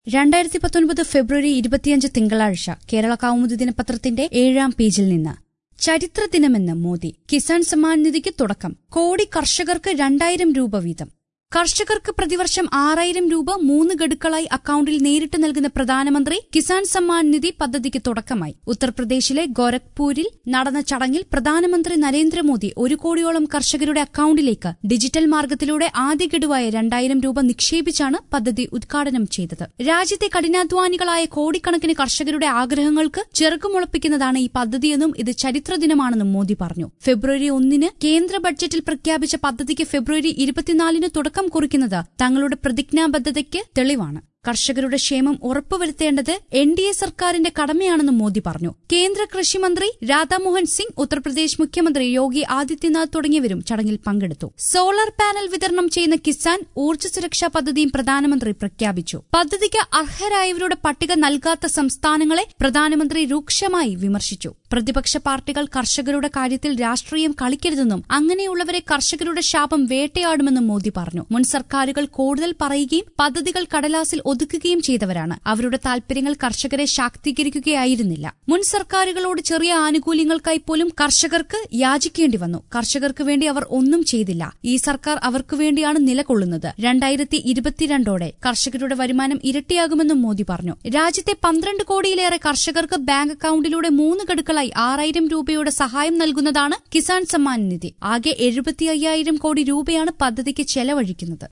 രണ്ടായിരത്തി പത്തൊൻപത് ഫെബ്രുവരി ഇരുപത്തിയഞ്ച് തിങ്കളാഴ്ച കേരള കൗമുദി ദിനപത്രത്തിന്റെ ഏഴാം പേജിൽ നിന്ന് ചരിത്ര ദിനമെന്ന് മോദി കിസാൻ സമ്മാൻ നിധിക്ക് തുടക്കം കോടി കർഷകർക്ക് രണ്ടായിരം രൂപ വീതം കർഷകർക്ക് പ്രതിവർഷം ആറായിരം രൂപ മൂന്ന് ഗഡുക്കളായി അക്കൌണ്ടിൽ നേരിട്ട് നൽകുന്ന പ്രധാനമന്ത്രി കിസാൻ സമ്മാൻ നിധി പദ്ധതിക്ക് തുടക്കമായി ഉത്തർപ്രദേശിലെ ഗോരഖ്പൂരിൽ നടന്ന ചടങ്ങിൽ പ്രധാനമന്ത്രി നരേന്ദ്രമോദി ഒരു കോടിയോളം കർഷകരുടെ അക്കൌണ്ടിലേക്ക് ഡിജിറ്റൽ മാർഗത്തിലൂടെ ആദ്യ ഗഡുവായ രണ്ടായിരം രൂപ നിക്ഷേപിച്ചാണ് പദ്ധതി ഉദ്ഘാടനം ചെയ്തത് രാജ്യത്തെ കഠിനാധ്വാനികളായ കോടിക്കണക്കിന് കർഷകരുടെ ആഗ്രഹങ്ങൾക്ക് ചെറുക്കുമുളപ്പിക്കുന്നതാണ് ഈ പദ്ധതിയെന്നും ഇത് ചരിത്ര ദിനമാണെന്നും മോദി പറഞ്ഞു ഫെബ്രുവരി ഒന്നിന് കേന്ദ്ര ബഡ്ജറ്റിൽ പ്രഖ്യാപിച്ച പദ്ധതിക്ക് ഫെബ്രുവരി ഇരുപത്തിനാലിന് തുടക്കം കുറിക്കുന്നത് തങ്ങളുടെ പ്രതിജ്ഞാബദ്ധതയ്ക്ക് തെളിവാണ് കർഷകരുടെ ക്ഷേമം ഉറപ്പുവരുത്തേണ്ടത് എൻ ഡി എ സർക്കാരിന്റെ കടമയാണെന്നും മോദി പറഞ്ഞു കേന്ദ്ര കൃഷിമന്ത്രി രാധാമോഹൻ സിംഗ് ഉത്തർപ്രദേശ് മുഖ്യമന്ത്രി യോഗി ആദിത്യനാഥ് തുടങ്ങിയവരും ചടങ്ങിൽ പങ്കെടുത്തു സോളാർ പാനൽ വിതരണം ചെയ്യുന്ന കിസാൻ ഊർജ്ജ സുരക്ഷാ പദ്ധതിയും പ്രധാനമന്ത്രി പ്രഖ്യാപിച്ചു പദ്ധതിക്ക് അർഹരായവരുടെ പട്ടിക നൽകാത്ത സംസ്ഥാനങ്ങളെ പ്രധാനമന്ത്രി രൂക്ഷമായി വിമർശിച്ചു പ്രതിപക്ഷ പാർട്ടികൾ കർഷകരുടെ കാര്യത്തിൽ രാഷ്ട്രീയം കളിക്കരുതെന്നും അങ്ങനെയുള്ളവരെ കർഷകരുടെ ശാപം വേട്ടയാടുമെന്നും മോദി പറഞ്ഞു മുൻ സർക്കാരുകൾ കൂടുതൽ പറയുകയും പദ്ധതികൾ കടലാസിൽ ഒതുക്കുകയും ചെയ്തവരാണ് അവരുടെ താൽപര്യങ്ങൾ കർഷകരെ ശാക്തീകരിക്കുകയായിരുന്നില്ല മുൻ സർക്കാരുകളോട് ചെറിയ ആനുകൂല്യങ്ങൾക്കായി പോലും കർഷകർക്ക് യാചിക്കേണ്ടി വന്നു കർഷകർക്ക് വേണ്ടി അവർ ഒന്നും ചെയ്തില്ല ഈ സർക്കാർ അവർക്ക് വേണ്ടിയാണ് നിലകൊള്ളുന്നത് രണ്ടായിരത്തി ഇരുപത്തിരണ്ടോടെ കർഷകരുടെ വരുമാനം ഇരട്ടിയാകുമെന്നും മോദി പറഞ്ഞു രാജ്യത്തെ പന്ത്രണ്ട് കോടിയിലേറെ കർഷകർക്ക് ബാങ്ക് അക്കൌണ്ടിലൂടെ മൂന്ന് ഗഡുക്കളായി ആറായിരം രൂപയുടെ സഹായം നൽകുന്നതാണ് കിസാൻ സമ്മാൻ നിധി ആകെ എഴുപത്തി അയ്യായിരം കോടി രൂപയാണ് പദ്ധതിക്ക് ചെലവഴിക്കുന്നത്